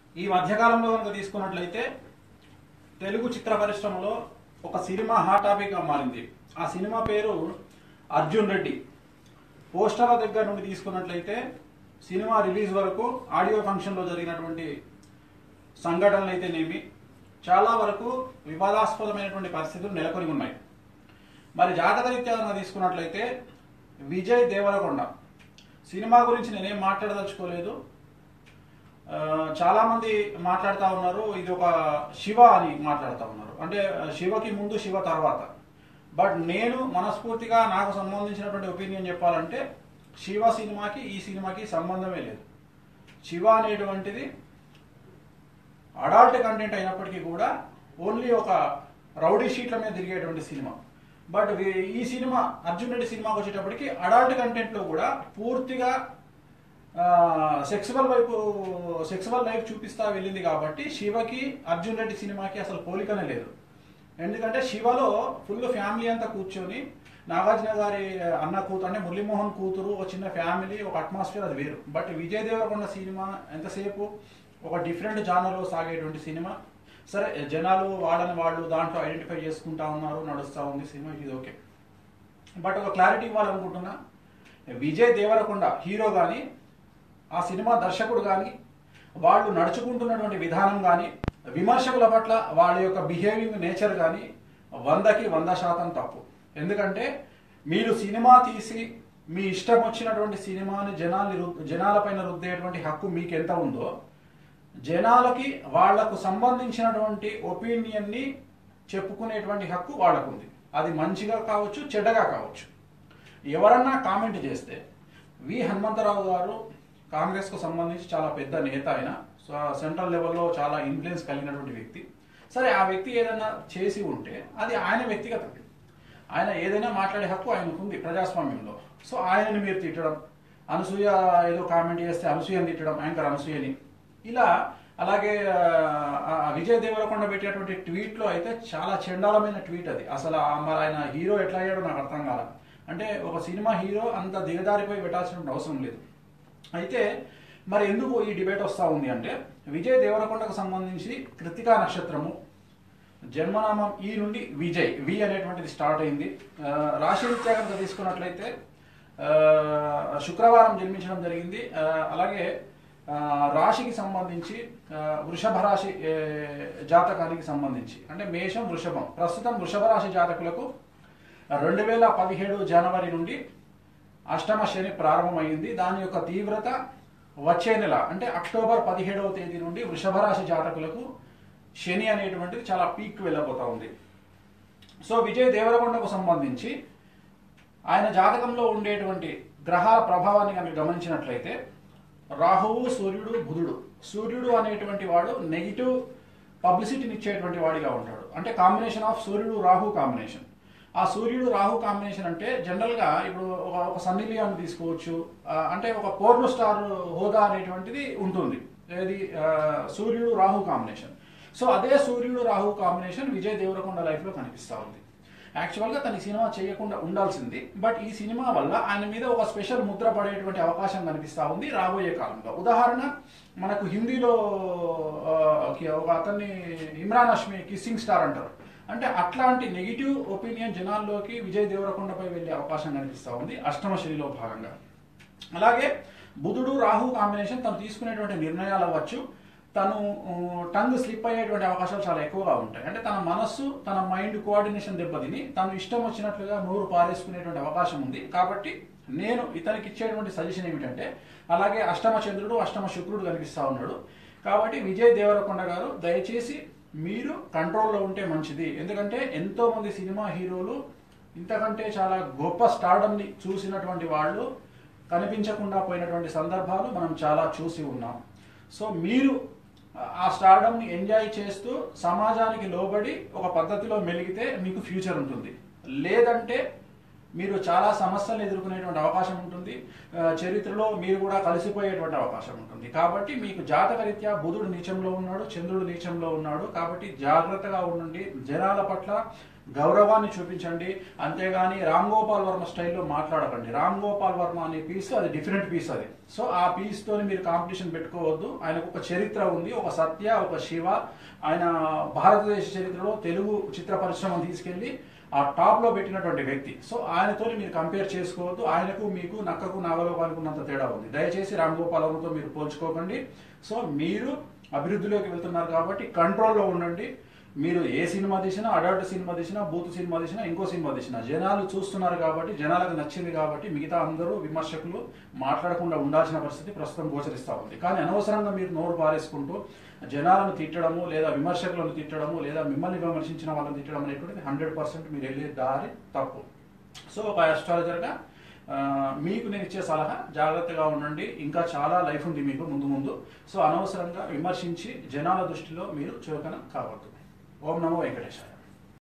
ఈ మధ్యకాలంలో కనుక తీసుకున్నట్లయితే తెలుగు చిత్ర పరిశ్రమలో ఒక సినిమా హాట్ టాపిక్గా మారింది ఆ సినిమా పేరు అర్జున్ రెడ్డి పోస్టర్ల దగ్గర నుండి తీసుకున్నట్లయితే సినిమా రిలీజ్ వరకు ఆడియో ఫంక్షన్లో జరిగినటువంటి సంఘటనలు అయితేనేమి చాలా వరకు వివాదాస్పదమైనటువంటి పరిస్థితులు నెలకొని ఉన్నాయి మరి జాతకరీత్యా కనుక తీసుకున్నట్లయితే విజయ్ దేవరకొండ సినిమా గురించి నేనేం మాట్లాడదలుచుకోలేదు ఆ, చాలా మంది మాట్లాడుతూ ఉన్నారు ఇది ఒక శివ అని మాట్లాడుతూ ఉన్నారు అంటే ఆ, శివకి ముందు శివ తర్వాత బట్ నేను మనస్ఫూర్తిగా నాకు సంబంధించినటువంటి ఒపీనియన్ చెప్పాలంటే శివ సినిమాకి ఈ సినిమాకి సంబంధమే లేదు శివ అనేటువంటిది అడాల్ట్ కంటెంట్ అయినప్పటికీ కూడా ఓన్లీ ఒక రౌడీ షీట్ల మీద తిరిగేటువంటి సినిమా బట్ వీ- ఈ సినిమా అర్జున్ రెడ్డి సినిమాకి వచ్చేటప్పటికి అడాల్ట్ కంటెంట్లో కూడా పూర్తిగా సెక్సువల్ వైపు సెక్సువల్ లైఫ్ చూపిస్తా వెళ్ళింది కాబట్టి శివకి అర్జున్ రెడ్డి సినిమాకి అసలు పోలికనే లేదు ఎందుకంటే శివలో ఫుల్ ఫ్యామిలీ అంతా కూర్చొని నాగార్జున గారి అన్న కూతురు అంటే మురళీమోహన్ కూతురు ఒక చిన్న ఫ్యామిలీ ఒక అట్మాస్ఫియర్ అది వేరు బట్ విజయ్ దేవరకొండ సినిమా ఎంతసేపు ఒక డిఫరెంట్ జానర్లో సాగేటువంటి సినిమా సరే జనాలు వాళ్ళని వాళ్ళు దాంట్లో ఐడెంటిఫై చేసుకుంటా ఉన్నారు నడుస్తూ ఉంది సినిమా ఇది ఓకే బట్ ఒక క్లారిటీ ఇవ్వాలనుకుంటున్నా విజయ్ దేవరకొండ హీరో కానీ ఆ సినిమా దర్శకుడు కానీ వాళ్ళు నడుచుకుంటున్నటువంటి విధానం కానీ విమర్శకుల పట్ల వాళ్ళ యొక్క బిహేవింగ్ నేచర్ కానీ వందకి వంద శాతం తప్పు ఎందుకంటే మీరు సినిమా తీసి మీ ఇష్టం వచ్చినటువంటి సినిమాని జనాల్ని రు- జనాలపైన రుద్దేటువంటి హక్కు మీకు ఎంత ఉందో జనాలకి వాళ్లకు సంబంధించినటువంటి ఒపీనియన్ని చెప్పుకునేటువంటి హక్కు వాళ్ళకుంది అది మంచిగా కావచ్చు చెడ్డగా కావచ్చు ఎవరన్నా కామెంట్ చేస్తే వి హనుమంతరావు గారు కాంగ్రెస్కు సంబంధించి చాలా పెద్ద నేత ఆయన సో సెంట్రల్ లెవెల్లో చాలా ఇన్ఫ్లుయెన్స్ కలిగినటువంటి వ్యక్తి సరే ఆ వ్యక్తి ఏదైనా చేసి ఉంటే అది ఆయన వ్యక్తిగతం ఆయన ఏదైనా మాట్లాడే హక్కు ఆయనకు ఉంది ప్రజాస్వామ్యంలో సో ఆయనని మీరు తిట్టడం అనసూయ ఏదో కామెంట్ చేస్తే అనసూయని తిట్టడం యాంకర్ అనసూయని ఇలా అలాగే ఆ, ఆ విజయ్ దేవరకొండ పెట్టేటువంటి ట్వీట్లో అయితే చాలా చండాలమైన ట్వీట్ అది అసలు ఆ మరి ఆయన హీరో ఎట్లా అయ్యాడో నాకు అర్థం కాల అంటే ఒక సినిమా హీరో అంత దిగదారిపోయి పెట్టాల్సిన అవసరం లేదు అయితే మరి ఎందుకు ఈ డిబేట్ వస్తూ ఉంది అంటే విజయ్ దేవరకొండకు సంబంధించి కృతికా నక్షత్రము జన్మనామం ఈ నుండి విజయ్ వి అనేటువంటిది స్టార్ట్ అయింది ఆ, రాశిరీత్యా కనుక తీసుకున్నట్లయితే ఆ, శుక్రవారం జన్మించడం జరిగింది ఆ, అలాగే ఆ, రాశికి సంబంధించి ఆ, వృషభ రాశి ఏ, జాతకానికి సంబంధించి అంటే మేషం వృషభం ప్రస్తుతం వృషభ రాశి జాతకులకు రెండు వేల పదిహేడు జనవరి నుండి అష్టమ శని ప్రారంభమైంది దాని యొక్క తీవ్రత వచ్చే నెల అంటే అక్టోబర్ పదిహేడవ తేదీ నుండి వృషభ రాశి జాతకులకు శని అనేటువంటిది చాలా పీక్ వెళ్ళబోతా ఉంది సో విజయ్ దేవరకొండకు సంబంధించి ఆయన జాతకంలో ఉండేటువంటి గ్రహాల ప్రభావాన్ని కనుక గమనించినట్లయితే రాహువు సూర్యుడు బుధుడు సూర్యుడు అనేటువంటి వాడు నెగిటివ్ పబ్లిసిటీని ఇచ్చేటువంటి వాడిగా ఉంటాడు అంటే కాంబినేషన్ ఆఫ్ సూర్యుడు రాహు కాంబినేషన్ ఆ సూర్యుడు రాహు కాంబినేషన్ అంటే జనరల్గా ఇప్పుడు ఒక ఒక సన్నీ లియోన్ తీసుకోవచ్చు ఆ, అంటే ఒక పోర్ను స్టార్ హోదా అనేటువంటిది ఉంటుంది ఏది ఆ, సూర్యుడు రాహు కాంబినేషన్ సో అదే సూర్యుడు రాహు కాంబినేషన్ విజయ్ దేవరకొండ లైఫ్లో కనిపిస్తూ ఉంది యాక్చువల్గా తన ఈ సినిమా చేయకుండా ఉండాల్సింది బట్ ఈ సినిమా వల్ల ఆయన మీద ఒక స్పెషల్ ముద్ర పడేటువంటి అవకాశం కనిపిస్తూ ఉంది రాబోయే కాలంలో ఉదాహరణ మనకు హిందీలో ఆ, కి- ఒక అతన్ని ఇమ్రాన్ హష్మి కిస్సింగ్ స్టార్ అంటారు అంటే అట్లాంటి నెగిటివ్ ఒపీనియన్ జనాల్లోకి విజయ్ దేవరకొండపై వెళ్ళే అవకాశం కనిపిస్తూ ఉంది అష్టమ శనిలో భాగంగా అలాగే బుధుడు రాహు కాంబినేషన్ తను తీసుకునేటువంటి నిర్ణయాలు అవ్వచ్చు తను టంగ్ స్లిప్ అయ్యేటువంటి అవకాశాలు చాలా ఎక్కువగా ఉంటాయి అంటే తన మనస్సు తన మైండ్ కోఆర్డినేషన్ దెబ్బతిని తను ఇష్టం వచ్చినట్లుగా నోరు పారేసుకునేటువంటి అవకాశం ఉంది కాబట్టి నేను ఇతనికి ఇచ్చేటువంటి సజెషన్ ఏమిటంటే అలాగే అష్టమ చంద్రుడు అష్టమ శుక్రుడు కనిపిస్తా ఉన్నాడు కాబట్టి విజయ్ దేవరకొండ గారు దయచేసి మీరు కంట్రోల్లో ఉంటే మంచిది ఎందుకంటే ఎంతో మంది సినిమా హీరోలు ఇంతకంటే చాలా గొప్ప స్టార్డమ్ని చూసినటువంటి వాళ్ళు కనిపించకుండా పోయినటువంటి సందర్భాలు మనం చాలా చూసి ఉన్నాం సో మీరు ఆ స్టార్డమ్ని ఎంజాయ్ చేస్తూ సమాజానికి లోబడి ఒక పద్ధతిలో మెలిగితే మీకు ఫ్యూచర్ ఉంటుంది లేదంటే మీరు చాలా సమస్యలు ఎదుర్కొనేటువంటి అవకాశం ఉంటుంది ఆ, చరిత్రలో మీరు కూడా కలిసిపోయేటువంటి అవకాశం ఉంటుంది కాబట్టి మీకు జాతకరీత్యా బుధుడు నీచంలో ఉన్నాడు చంద్రుడు నీచంలో ఉన్నాడు కాబట్టి జాగ్రత్తగా ఉండండి జనాల పట్ల గౌరవాన్ని చూపించండి అంతేగాని రామ్ గోపాల్ వర్మ స్టైల్లో మాట్లాడకండి రామ్ గోపాల్ వర్మ అనే పీస్ అది డిఫరెంట్ పీస్ అది సో ఆ పీస్ తోని మీరు కాంపిటీషన్ పెట్టుకోవద్దు ఆయనకు ఒక చరిత్ర ఉంది ఒక సత్య ఒక శివ ఆయన భారతదేశ చరిత్రలో తెలుగు చిత్ర పరిశ్రమను తీసుకెళ్లి ఆ టాప్ లో పెట్టినటువంటి వ్యక్తి సో ఆయనతో మీరు కంపేర్ చేసుకోవద్దు ఆయనకు మీకు నక్కకు నాగలోకానికి ఉన్నంత తేడా ఉంది దయచేసి రామ్ గోపాల్ వర్మతో మీరు పోల్చుకోకండి సో మీరు అభివృద్ధిలోకి వెళ్తున్నారు కాబట్టి కంట్రోల్లో ఉండండి మీరు ఏ సినిమా తీసినా అడల్ట్ సినిమా తీసినా బూత్ సినిమా తీసినా ఇంకో సినిమా తీసినా జనాలు చూస్తున్నారు కాబట్టి జనాలకు నచ్చింది కాబట్టి మిగతా అందరూ విమర్శకులు మాట్లాడకుండా ఉండాల్సిన పరిస్థితి ప్రస్తుతం గోచరిస్తూ ఉంది కానీ అనవసరంగా మీరు నోరు పారేసుకుంటూ జనాలను తిట్టడము లేదా విమర్శకులను తిట్టడము లేదా మిమ్మల్ని విమర్శించిన వాళ్ళని తిట్టడం అనేటువంటిది హండ్రెడ్ పర్సెంట్ మీరు వెళ్ళే దారి తప్పు సో ఒక అస్ట్రాలజర్గా ఆ, మీకు నేను ఇచ్చే సలహా జాగ్రత్తగా ఉండండి ఇంకా చాలా లైఫ్ ఉంది మీకు ముందు ముందు సో అనవసరంగా విమర్శించి జనాల దృష్టిలో మీరు చులకన కావద్దు ఓం నమో వెంకటేశ్వర